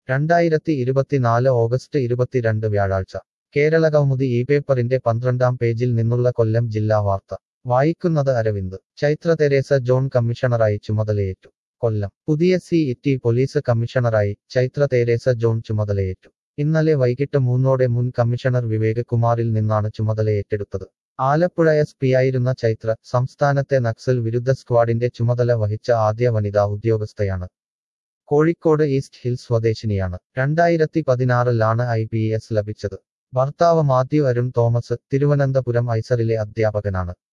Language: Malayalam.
രണ്ടായിരത്തി ഇരുപത്തിനാല് ഓഗസ്റ്റ് ഇരുപത്തിരണ്ട് വ്യാഴാഴ്ച കേരളകൗമുദി ഈ പേപ്പറിന്റെ പന്ത്രണ്ടാം പേജിൽ നിന്നുള്ള കൊല്ലം ജില്ലാ വാർത്ത വായിക്കുന്നത് അരവിന്ദ് ചൈത്ര തെരേസ ജോൺ കമ്മീഷണറായി ചുമതലയേറ്റു കൊല്ലം പുതിയ സി ഇറ്റി പോലീസ് കമ്മീഷണറായി ചൈത്ര തെരേസ ജോൺ ചുമതലയേറ്റു ഇന്നലെ വൈകിട്ട് മൂന്നോടെ മുൻ കമ്മീഷണർ വിവേക് കുമാറിൽ നിന്നാണ് ചുമതലയേറ്റെടുത്തത് ആലപ്പുഴ എസ് പിയായിരുന്ന ചൈത്ര സംസ്ഥാനത്തെ നക്സൽ വിരുദ്ധ സ്ക്വാഡിന്റെ ചുമതല വഹിച്ച ആദ്യ വനിതാ ഉദ്യോഗസ്ഥയാണ് കോഴിക്കോട് ഈസ്റ്റ് ഹിൽ സ്വദേശിനിയാണ് രണ്ടായിരത്തി പതിനാറിലാണ് ഐ പി എസ് ലഭിച്ചത് ഭർത്താവ് മാത്യു അരുൺ തോമസ് തിരുവനന്തപുരം ഐസറിലെ അധ്യാപകനാണ്